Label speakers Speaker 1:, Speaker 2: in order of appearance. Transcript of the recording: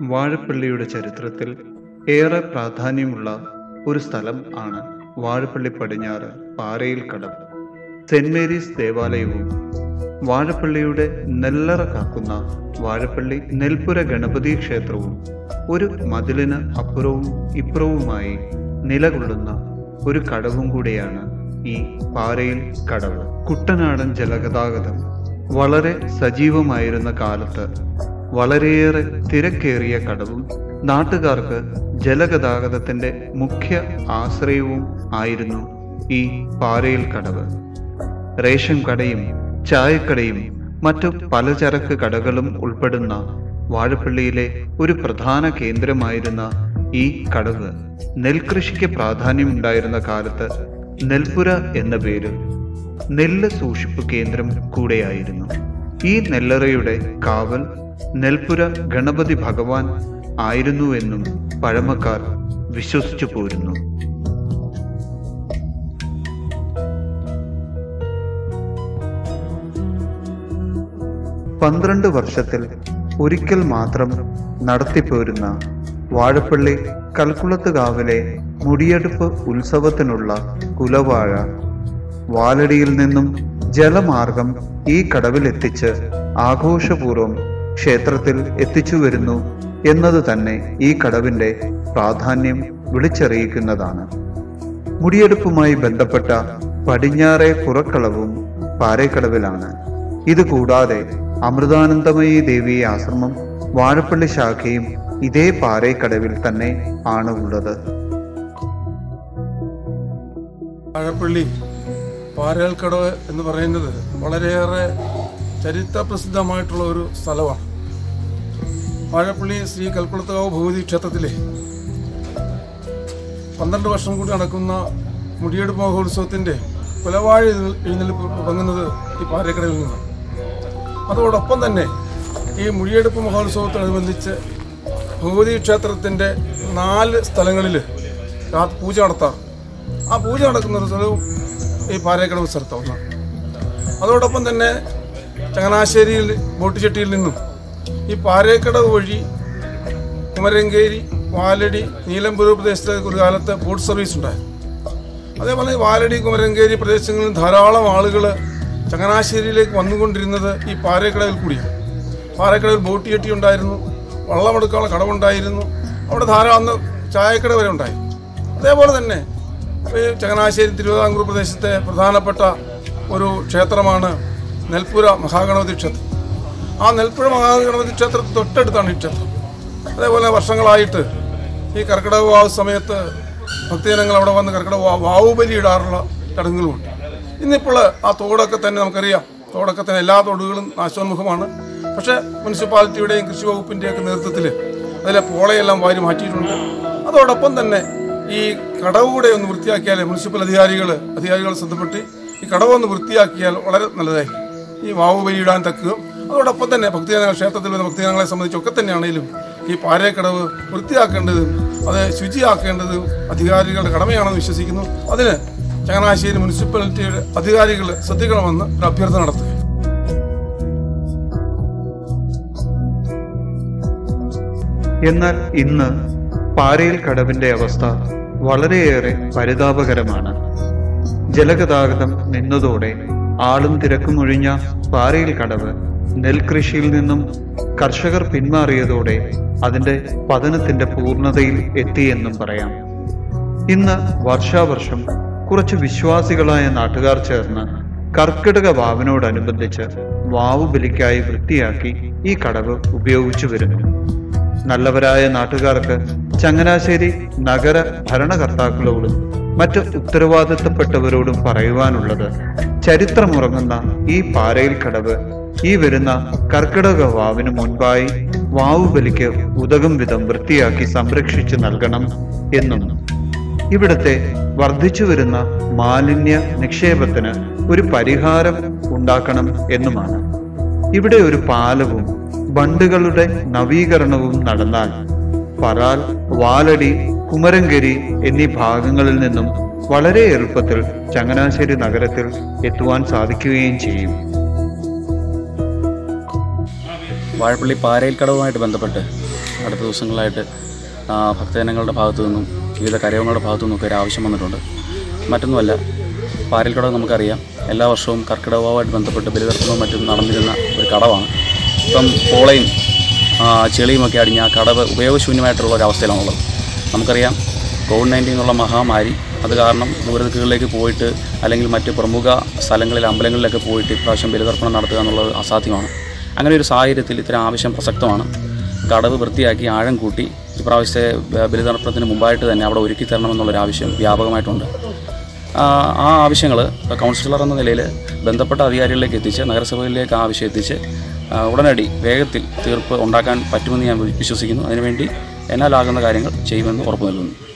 Speaker 1: വാഴപ്പള്ളിയുടെ ചരിത്രത്തിൽ ഏറെ പ്രാധാന്യമുള്ള ഒരു സ്ഥലം ആണ് വാഴപ്പള്ളി പടിഞ്ഞാറ് പാറയിൽ കടവ് സെന്റ് മേരീസ് ദേവാലയവും വാഴപ്പള്ളിയുടെ നെല്ലറ കാക്കുന്ന വാഴപ്പള്ളി നെൽപ്പുര ഗണപതി ക്ഷേത്രവും ഒരു മതിലിന് അപ്പുറവും ഇപ്പുറവുമായി നിലകൊള്ളുന്ന ഒരു കടവും കൂടിയാണ് ഈ പാറയിൽ കടവ് കുട്ടനാടൻ ജലഗതാഗതം വളരെ സജീവമായിരുന്ന കാലത്ത് വളരെയേറെ തിരക്കേറിയ കടവും നാട്ടുകാർക്ക് ജലഗതാഗതത്തിന്റെ മുഖ്യ ആശ്രയവും ആയിരുന്നു ഈ പാറയിൽ കടവ് റേഷൻ കടയും ചായക്കടയും മറ്റു പലചരക്ക് കടകളും ഉൾപ്പെടുന്ന വാഴപ്പള്ളിയിലെ ഒരു പ്രധാന കേന്ദ്രമായിരുന്ന ഈ കടവ് നെൽകൃഷിക്ക് പ്രാധാന്യമുണ്ടായിരുന്ന കാലത്ത് നെൽപ്പുര എന്ന പേരിൽ നെല്ല് സൂക്ഷിപ്പ് കേന്ദ്രം കൂടെയായിരുന്നു ഈ നെല്ലറയുടെ കാവൽ നെൽപ്പുര ഗണപതി ഭഗവാൻ ആയിരുന്നുവെന്നും പഴമക്കാർ വിശ്വസിച്ചു പോരുന്നു പന്ത്രണ്ട് വർഷത്തിൽ ഒരിക്കൽ മാത്രം നടത്തിപ്പോരുന്ന വാഴപ്പള്ളി കൽക്കുളത്തുകാവിലെ മുടിയെടുപ്പ് ഉത്സവത്തിനുള്ള കുലവാഴ വാലടിയിൽ നിന്നും ജലമാർഗം ഈ കടവിലെത്തിച്ച് ആഘോഷപൂർവ്വം ക്ഷേത്രത്തിൽ എത്തിച്ചു വരുന്നു എന്നത് തന്നെ ഈ കടവിന്റെ പ്രാധാന്യം വിളിച്ചറിയിക്കുന്നതാണ് മുടിയെടുപ്പുമായി ബന്ധപ്പെട്ട പടിഞ്ഞാറെ പുറക്കളവും പാറേക്കടവിലാണ് ഇത് കൂടാതെ അമൃതാനന്ദമയി ദേവി ആശ്രമം വാഴപ്പള്ളി ശാഖയും ഇതേ പാറേക്കടവിൽ തന്നെ ആണ് ഉള്ളത്
Speaker 2: വാഴപ്പള്ളി പാരേൽക്കടവ് എന്ന് പറയുന്നത് വളരെയേറെ ചരിത്ര പ്രസിദ്ധമായിട്ടുള്ള ഒരു സ്ഥലമാണ് വാഴപ്പള്ളി ശ്രീ കൽക്കുളത്തുകാവ് ഭഗവതി ക്ഷേത്രത്തിലെ പന്ത്രണ്ട് വർഷം കൂടി നടക്കുന്ന മുടിയെടുപ്പ് മഹോത്സവത്തിൻ്റെ കുലവാഴ എഴുന്ന- എഴുന്നള്ളിപ്പ് തുടങ്ങുന്നത് ഈ പാരേക്കടവിൽ നിന്നാണ് അതോടൊപ്പം തന്നെ ഈ മുടിയെടുപ്പ് മഹോത്സവത്തോടനുബന്ധിച്ച് ഭഗവതി ക്ഷേത്രത്തിൻ്റെ നാല് സ്ഥലങ്ങളിൽ രാ- പൂജ നടത്താറ് ആ പൂജ നടക്കുന്ന ഒരു സ്ഥലവും ഈ പാരേക്കടവ് സ്ഥലത്ത് ഒന്നാണ് അതോടൊപ്പം തന്നെ ചങ്ങനാശ്ശേരിയിൽ ബോട്ടുചെട്ടിയിൽ നിന്നും ഈ പാരേക്കടവ് വഴി കുമരങ്കേരി വാലടി നീലംപുര പ്രദേശത്ത് ഒരു കാലത്ത് ബോട്ട് സർവീസ് ഉണ്ടായിരുന്നു അതേപോലെ ഈ വാലടി കുമരങ്കേരി പ്രദേശങ്ങളിൽ ധാരാളം ആളുകൾ ചങ്ങനാശ്ശേരിയിലേക്ക് വന്നുകൊണ്ടിരുന്നത് ഈ പാരേക്കടവിൽ കൂടിയാണ് പാറക്കടവിൽ ബോട്ട് ചെട്ടി ഉണ്ടായിരുന്നു വള്ളമെടുക്കാനുള്ള കടവുണ്ടായിരുന്നു അവിടെ ധാരാളം അന്ന് ചായക്കട വരെ ഉണ്ടായി അതേപോലെ തന്നെ ഈ ചങ്ങനാശ്ശേരി തിരുവിതാംകൂർ പ്രദേശത്തെ പ്രധാനപ്പെട്ട ഒരു ക്ഷേത്രമാണ് നെൽപ്പുര മഹാഗണപതി ക്ഷേത്രം ആ നെൽപ്പുഴ മഹാഗണപതി ക്ഷേത്രത്തിന് തൊട്ടടുത്താണ് ഈ ക്ഷേത്രം അതേപോലെ വർഷങ്ങളായിട്ട് ഈ കർക്കിടക വാവ് സമയത്ത് ഭക്തജനങ്ങൾ അവിടെ വന്ന് കർക്കിടക വാ- വാവു ബലി ഇടാറുള്ള ചടങ്ങുകളുമുണ്ട് ഇന്നിപ്പോൾ ആ തോടൊക്കെ തന്നെ നമുക്കറിയാം തോടൊക്കെ തന്നെ എല്ലാ തോടുകളും നാശോന്മുഖമാണ് പക്ഷേ മുനിസിപ്പാലിറ്റിയുടെയും കൃഷി വകുപ്പിൻ്റെയൊക്കെ നേതൃത്വത്തിൽ അതിലെ പോളയെല്ലാം വാരി മാറ്റിയിട്ടുണ്ട് അതോടൊപ്പം തന്നെ ഈ കടവ് കൂടെ ഒന്ന് വൃത്തിയാക്കിയാൽ മുനിസിപ്പൽ അധികാരികൾ അധികാരികൾ ശ്രദ്ധപ്പെട്ട് ഈ കടവ് ഒന്ന് വൃത്തിയാക്കിയാൽ വളരെ നല്ലതായി ഈ വാവ് ബലിയിടാൻ തക്കുകയും അതോടൊപ്പം തന്നെ ഭക്തജനങ്ങൾ ക്ഷേത്രത്തിൽ വരുന്ന ഭക്തജനങ്ങളെ സംബന്ധിച്ചൊക്കെ തന്നെയാണെങ്കിലും ഈ പാരേക്കടവ് വൃത്തിയാക്കേണ്ടതും അത് ശുചിയാക്കേണ്ടതും അധികാരികളുടെ കടമയാണെന്ന് വിശ്വസിക്കുന്നു അതിന് ചങ്ങനാശ്ശേരി മുനിസിപ്പാലിറ്റിയുടെ അധികാരികൾ ശ്രദ്ധിക്കണമെന്ന് ഒരു അഭ്യർത്ഥന നടത്തുക
Speaker 1: എന്നാൽ ഇന്ന് പാരയിൽ കടവിന്റെ അവസ്ഥ വളരെയേറെ പരിതാപകരമാണ് ജലഗതാഗതം നിന്നതോടെ ആളും തിരക്കും ഒഴിഞ്ഞ പാരയിൽ കടവ് നെൽകൃഷിയിൽ നിന്നും കർഷകർ പിന്മാറിയതോടെ അതിന്റെ പതനത്തിന്റെ പൂർണ്ണതയിൽ എത്തിയെന്നും പറയാം ഇന്ന് വർഷാവർഷം കുറച്ച് വിശ്വാസികളായ നാട്ടുകാർ ചേർന്ന് കർക്കിടക വാവിനോടനുബന്ധിച്ച് വാവു ബലിക്കായി വൃത്തിയാക്കി ഈ കടവ് ഉപയോഗിച്ചു വരുന്നു നല്ലവരായ നാട്ടുകാർക്ക് ചങ്ങനാശ്ശേരി നഗര ഭരണകർത്താക്കളോടും മറ്റ് ഉത്തരവാദിത്തപ്പെട്ടവരോടും പറയുവാനുള്ളത് ചരിത്രമുറങ്ങുന്ന ഈ പാരയിൽ കടവ് ഈ വരുന്ന കർക്കിടക വാവിന് മുൻപായി വാവു ബലിക്ക് ഉതകും വിധം വൃത്തിയാക്കി സംരക്ഷിച്ചു നൽകണം എന്നും ഇവിടുത്തെ വർദ്ധിച്ചു വരുന്ന മാലിന്യ നിക്ഷേപത്തിന് ഒരു പരിഹാരം ഉണ്ടാക്കണം എന്നുമാണ് ഇവിടെ ഒരു പാലവും ബണ്ടുകളുടെ നവീകരണവും നടന്നാൽ പറാൽ വാലടി കുമരങ്കരി എന്നീ ഭാഗങ്ങളിൽ നിന്നും വളരെ എളുപ്പത്തിൽ ചങ്ങനാശ്ശേരി നഗരത്തിൽ എത്തുവാൻ സാധിക്കുകയും ചെയ്യും
Speaker 3: വാഴപ്പള്ളി പാരയിൽ കടവുമായിട്ട് ബന്ധപ്പെട്ട് അടുത്ത ദിവസങ്ങളായിട്ട് ആ, ഭക്തജനങ്ങളുടെ ഭാഗത്തു നിന്നും വിവിധ കരയോഗങ്ങളുടെ ഭാഗത്തു നിന്നൊക്കെ ഒരു ആവശ്യം വന്നിട്ടുണ്ട് മറ്റൊന്നുമല്ല പാരൽ കടവ് നമുക്കറിയാം എല്ലാ വർഷവും കർക്കിടകവുമായിട്ട് ബന്ധപ്പെട്ട് ബലിതർപ്പണവും മറ്റും നടന്നിരുന്ന ഒരു കടവാണ് ഇപ്പം പോളയും ആ, ചെളിയുമൊക്കെ അടിഞ്ഞ് ആ കടവ് ഉപയോഗശൂന്യമായിട്ടുള്ള ഒരു അവസ്ഥയിലാണുള്ളത് നമുക്കറിയാം കോവിഡ് നയൻറ്റീൻ എന്നുള്ള മഹാമാരി അത് കാരണം ദൂരദിക്കുകളിലേക്ക് പോയിട്ട് അല്ലെങ്കിൽ മറ്റ് പ്രമുഖ സ്ഥലങ്ങളിൽ അമ്പലങ്ങളിലൊക്കെ പോയിട്ട് ഇപ്രാവശ്യം ബലിതർപ്പണം നടത്തുക എന്നുള്ളത് അസാധ്യമാണ് അങ്ങനെ ഒരു സാഹചര്യത്തിൽ ഇത്തരം ആവശ്യം പ്രസക്തമാണ് കടവ് വൃത്തിയാക്കി ആഴം കൂട്ടി ഇപ്രാവശ്യത്തെ ബ- ബലിതർപ്പണത്തിന് മുമ്പായിട്ട് തന്നെ അവിടെ ഒരുക്കി തരണമെന്നുള്ളൊരു ആവശ്യം വ്യാപകമായിട്ടുണ്ട് ആ ആ ആവശ്യങ്ങൾ കൗൺസിലർ എന്ന നിലയിൽ ബന്ധപ്പെട്ട അധികാരികളിലേക്ക് എത്തിച്ച് നഗരസഭയിലേക്ക് ആ ആവശ്യം എത്തിച്ച് ആ, ഉടനടി വേഗത്തിൽ തീർപ്പ് ഉണ്ടാക്കാൻ പറ്റുമെന്ന് ഞാൻ വിശ്വസിക്കുന്നു അതിനുവേണ്ടി എന്നാലാകുന്ന കാര്യങ്ങൾ ചെയ്യുമെന്ന് ഉറപ്പു നൽകുന്നു